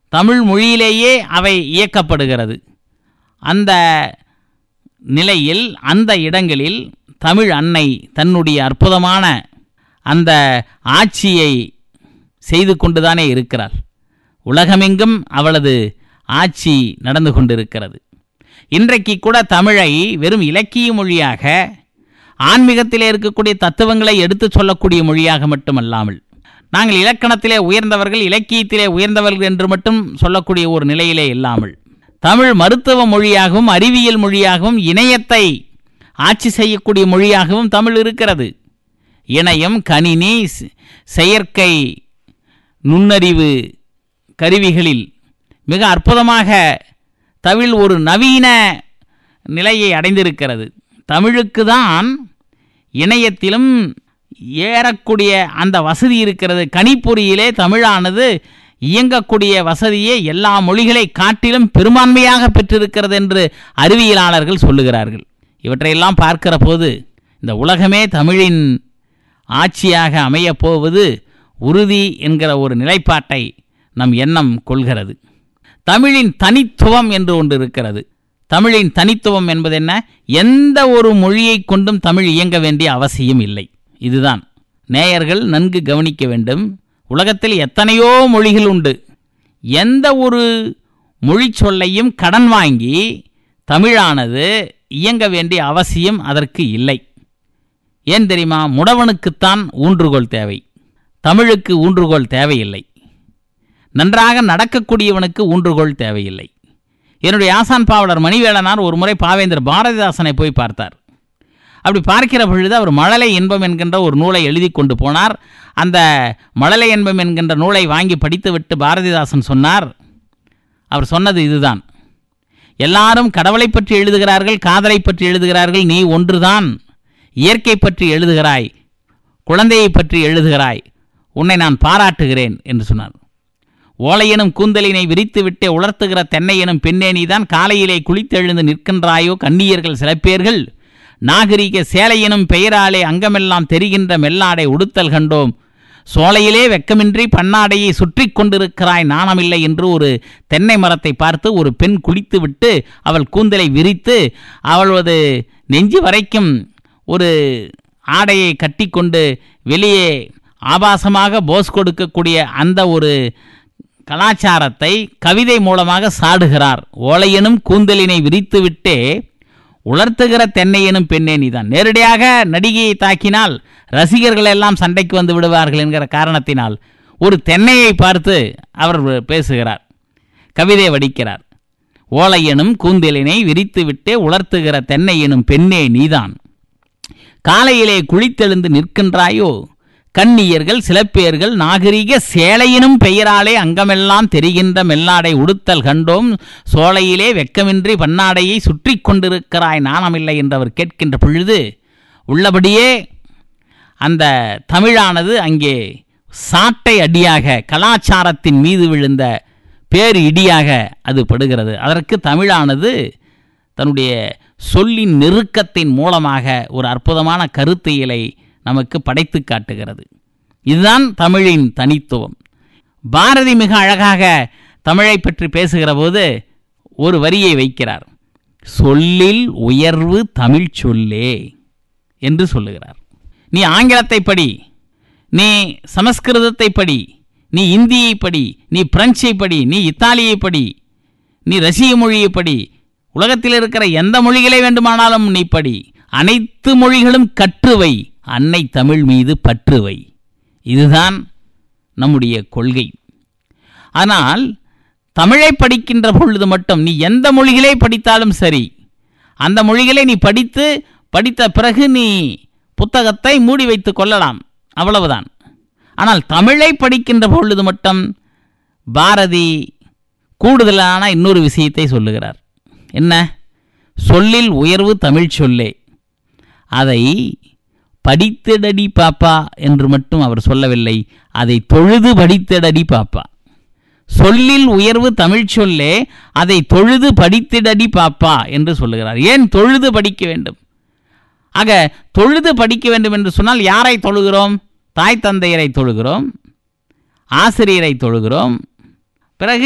தமிழ் மொழியிலேயே அவை இயக்கப்படுகிறது அந்த நிலையில் அந்த இடங்களில் தமிழ் அன்னை தன்னுடைய அற்புதமான அந்த ஆட்சியை செய்து கொண்டுதானே இருக்கிறாள் உலகமெங்கும் அவளது ஆட்சி நடந்து கொண்டிருக்கிறது இன்றைக்கு கூட தமிழை வெறும் இலக்கிய மொழியாக ஆன்மீகத்திலே இருக்கக்கூடிய தத்துவங்களை எடுத்துச் சொல்லக்கூடிய மொழியாக மட்டுமல்லாமல் நாங்கள் இலக்கணத்திலே உயர்ந்தவர்கள் இலக்கியத்திலே உயர்ந்தவர்கள் என்று மட்டும் சொல்லக்கூடிய ஒரு நிலையிலே இல்லாமல் தமிழ் மருத்துவ மொழியாகவும் அறிவியல் மொழியாகவும் இணையத்தை ஆட்சி செய்யக்கூடிய மொழியாகவும் தமிழ் இருக்கிறது இணையம் கணினி செ- செயற்கை நுண்ணறிவு கருவிகளில் மிக அற்புதமாக தமிழ் ஒரு நவீன நிலையை அடைந்திருக்கிறது தமிழுக்கு தான் இணையத்திலும் ஏறக்கூடிய அந்த வசதி இருக்கிறது கணிப்பொறியிலே தமிழானது இயங்கக்கூடிய வசதியை எல்லா மொழிகளை காட்டிலும் பெரும்பான்மையாக பெற்றிருக்கிறது என்று அறிவியலாளர்கள் சொல்லுகிறார்கள் இவற்றையெல்லாம் பார்க்கிற போது இந்த உலகமே தமிழின் ஆட்சியாக அமையப் போவது உறுதி என்கிற ஒரு நிலைப்பாட்டை நம் எண்ணம் கொள்கிறது தமிழின் தனித்துவம் என்று ஒன்று இருக்கிறது தமிழின் தனித்துவம் என்பது என்ன எந்த ஒரு மொழியை கொண்டும் தமிழ் இயங்க வேண்டிய அவசியம் இல்லை இதுதான் நேயர்கள் நன்கு கவனிக்க வேண்டும் உலகத்தில் எத்தனையோ மொழிகள் உண்டு எந்த ஒரு மொழி சொல்லையும் கடன் வாங்கி தமிழானது இயங்க வேண்டிய அவசியம் அதற்கு இல்லை ஏன் தெரியுமா முடவனுக்குத்தான் ஊன்றுகோல் தேவை தமிழுக்கு ஊன்றுகோல் தேவையில்லை நன்றாக நடக்கக்கூடியவனுக்கு ஊன்றுகோல் தேவையில்லை என்னுடைய ஆசான் பாவலர் மணிவேலனார் ஒரு முறை பாவேந்தர் பாரதிதாசனை போய் பார்த்தார் அப்படி பார்க்கிற பொழுது அவர் மழலை இன்பம் என்கின்ற ஒரு நூலை எழுதி கொண்டு போனார் அந்த மழலை இன்பம் என்கின்ற நூலை வாங்கி படித்துவிட்டு பாரதிதாசன் சொன்னார் அவர் சொன்னது இதுதான் எல்லாரும் கடவுளை பற்றி எழுதுகிறார்கள் காதலை பற்றி எழுதுகிறார்கள் நீ ஒன்றுதான் இயற்கை பற்றி எழுதுகிறாய் குழந்தையை பற்றி எழுதுகிறாய் உன்னை நான் பாராட்டுகிறேன் என்று சொன்னார் ஓலையெனும் கூந்தலினை விரித்துவிட்டே உலர்த்துகிற தென்னை எனும் பெண்ணே நீதான் காலையிலே குளித்தெழுந்து நிற்கின்றாயோ கண்ணியர்கள் சில பேர்கள் நாகரிக சேலையெனும் பெயராலே அங்கமெல்லாம் தெரிகின்ற மெல்லாடை உடுத்தல் கண்டோம் சோலையிலே வெக்கமின்றி பன்னாடையை சுற்றி கொண்டிருக்கிறாய் நாணமில்லை என்று ஒரு தென்னை மரத்தை பார்த்து ஒரு பெண் குளித்துவிட்டு அவள் கூந்தலை விரித்து அவளது நெஞ்சு வரைக்கும் ஒரு ஆடையை கட்டிக்கொண்டு வெளியே ஆபாசமாக போஸ் கொடுக்கக்கூடிய அந்த ஒரு கலாச்சாரத்தை கவிதை மூலமாக சாடுகிறார் ஓலையெனும் கூந்தலினை விரித்துவிட்டே உலர்த்துகிற தென்னை எனும் பெண்ணே நீதான் நேரடியாக நடிகையை தாக்கினால் ரசிகர்கள் எல்லாம் சண்டைக்கு வந்து விடுவார்கள் என்கிற காரணத்தினால் ஒரு தென்னையை பார்த்து அவர் பேசுகிறார் கவிதை வடிக்கிறார் ஓலையெனும் கூந்தலினை விரித்துவிட்டே உலர்த்துகிற தென்னை எனும் பெண்ணே நீதான் காலையிலே குளித்தெழுந்து நிற்கின்றாயோ கண்ணியர்கள் சிலப்பேர்கள் நாகரிக சேலையினும் பெயராலே அங்கமெல்லாம் தெரிகின்ற மெல்லாடை உடுத்தல் கண்டோம் சோலையிலே வெக்கமின்றி பன்னாடையை சுற்றி கொண்டிருக்கிறாய் நாணமில்லை என்று அவர் கேட்கின்ற பொழுது உள்ளபடியே அந்த தமிழானது அங்கே சாட்டை அடியாக கலாச்சாரத்தின் மீது விழுந்த பேர் இடியாக அது படுகிறது அதற்கு தமிழானது தன்னுடைய சொல்லின் நெருக்கத்தின் மூலமாக ஒரு அற்புதமான கருத்தியலை நமக்கு படைத்து காட்டுகிறது இதுதான் தமிழின் தனித்துவம் பாரதி மிக அழகாக தமிழை பற்றி பேசுகிற போது ஒரு வரியை வைக்கிறார் சொல்லில் உயர்வு தமிழ் சொல்லே என்று சொல்லுகிறார் நீ ஆங்கிலத்தை படி நீ சமஸ்கிருதத்தை படி நீ இந்தியை படி நீ பிரெஞ்சை படி நீ இத்தாலியை படி நீ ரஷ்ய மொழியை படி உலகத்தில் இருக்கிற எந்த மொழிகளை வேண்டுமானாலும் நீ படி அனைத்து மொழிகளும் கற்றுவை அன்னை தமிழ் மீது பற்றுவை இதுதான் நம்முடைய கொள்கை ஆனால் தமிழை படிக்கின்ற பொழுது மட்டும் நீ எந்த மொழிகளை படித்தாலும் சரி அந்த மொழிகளை நீ படித்து படித்த பிறகு நீ புத்தகத்தை மூடி வைத்து கொள்ளலாம் அவ்வளவுதான் ஆனால் தமிழை படிக்கின்ற பொழுது மட்டும் பாரதி கூடுதலான இன்னொரு விஷயத்தை சொல்லுகிறார் என்ன சொல்லில் உயர்வு தமிழ் சொல்லே அதை படித்திடடி பாப்பா என்று மட்டும் அவர் சொல்லவில்லை அதை தொழுது படித்திடடி பாப்பா சொல்லில் உயர்வு தமிழ் சொல்லே அதை தொழுது படித்திடடி பாப்பா என்று சொல்லுகிறார் ஏன் தொழுது படிக்க வேண்டும் ஆக தொழுது படிக்க வேண்டும் என்று சொன்னால் யாரை தொழுகிறோம் தாய் தந்தையரை தொழுகிறோம் ஆசிரியரை தொழுகிறோம் பிறகு